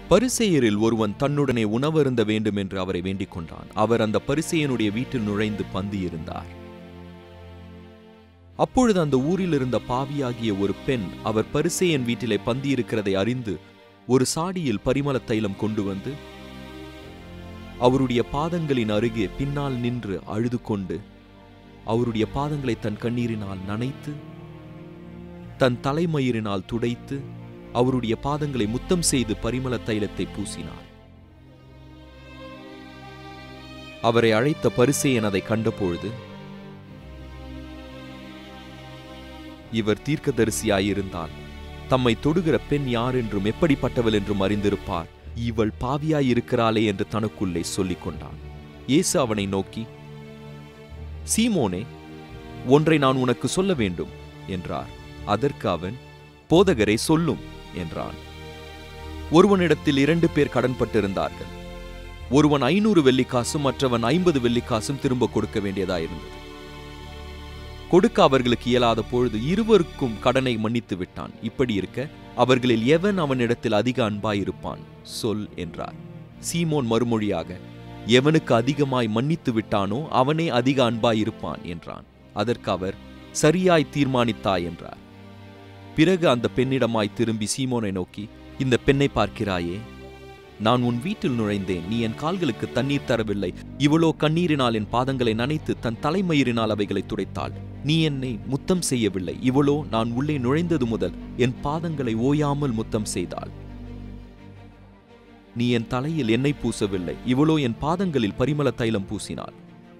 பரிசேயரில் ஒருவன் தன்னுடனே உணவருந்த வேண்டும் என்று அவரை வேண்டிக் கொண்டான் அவர் அந்த பரிசேயனுடைய வீட்டில் நுழைந்து பந்தியிருந்தார் அப்பொழுது அந்த ஊரில் இருந்த பாவியாகிய ஒரு பெண் அவர் பரிசேயன் வீட்டிலே பந்தியிருக்கிறதை அறிந்து ஒரு சாடியில் பரிமள தைலம் கொண்டு வந்து அவருடைய பாதங்களின் அருகே பின்னால் நின்று அழுது கொண்டு அவருடைய பாதங்களை தன் கண்ணீரினால் நனைத்து தன் தலைமயிரினால் துடைத்து அவருடைய பாதங்களை முத்தம் செய்து பரிமள தைலத்தை பூசினார் அவரை அழைத்த பரிசேயன் அதை கண்டபொழுது இவர் தீர்க்கதரிசியாயிருந்தால் தம்மை தொடுகிற பெண் யார் என்றும் எப்படிப்பட்டவள் என்றும் அறிந்திருப்பார் இவள் பாவியாயிருக்கிறாளே என்று தனக்குள்ளே சொல்லிக் கொண்டான் இயேசு அவனை நோக்கி சீமோனே ஒன்றை நான் உனக்கு சொல்ல வேண்டும் என்றார் அதற்கு அவன் போதகரே சொல்லும் என்றான் ஒருவனிடத்தில் இரண்டு பேர் கடன்பட்டிருந்தார்கள் ஒருவன் ஐநூறு வெள்ளிக்காசும் மற்றவன் ஐம்பது வெள்ளிக்காசும் திரும்ப கொடுக்க வேண்டியதாயிருந்தது கொடுக்க அவர்களுக்கு இயலாத பொழுது இருவருக்கும் கடனை மன்னித்து விட்டான் இப்படி இருக்க அவர்களில் எவன் அவனிடத்தில் அதிக அன்பாயிருப்பான் சொல் என்றார் சீமோன் மறுமொழியாக எவனுக்கு அதிகமாய் மன்னித்து விட்டானோ அவனே அதிக அன்பாயிருப்பான் என்றான் அதற்கு அவர் சரியாய் தீர்மானித்தாய் என்றார் பிறகு அந்த பெண்ணிடமாய் திரும்பி சீமோனை நோக்கி இந்த பெண்ணை பார்க்கிறாயே நான் உன் வீட்டில் நுழைந்தேன் நீ என் கால்களுக்கு தண்ணீர் தரவில்லை இவளோ கண்ணீரினால் என் பாதங்களை நனைத்து தன் தலைமயிரினால் அவைகளை துடைத்தாள் நீ என்னை முத்தம் செய்யவில்லை இவளோ நான் உள்ளே நுழைந்தது முதல் என் பாதங்களை ஓயாமல் முத்தம் செய்தாள் நீ என் தலையில் எண்ணெய் பூசவில்லை இவளோ என் பாதங்களில் பரிமள தைலம் பூசினாள்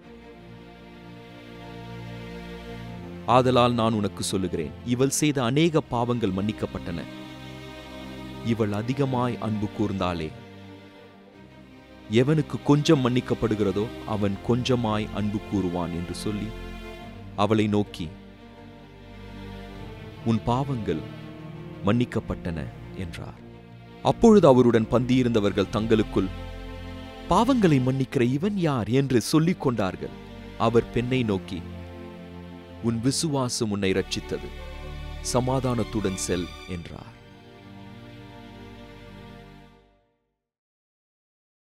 ஆதலால் நான் உனக்கு சொல்லுகிறேன் இவள் செய்த அநேக பாவங்கள் மன்னிக்கப்பட்டன இவள் அதிகமாய் அன்பு கூர்ந்தாளே எவனுக்கு கொஞ்சம் மன்னிக்கப்படுகிறதோ அவன் கொஞ்சமாய் அன்பு கூறுவான் என்று சொல்லி அவளை நோக்கி உன் பாவங்கள் மன்னிக்கப்பட்டன என்றார் அப்பொழுது அவருடன் பந்தியிருந்தவர்கள் தங்களுக்குள் பாவங்களை மன்னிக்கிற இவன் யார் என்று சொல்லிக் கொண்டார்கள் அவர் பெண்ணை நோக்கி உன் விசுவாசம் உன்னை ரட்சித்தது சமாதானத்துடன் செல் என்றார்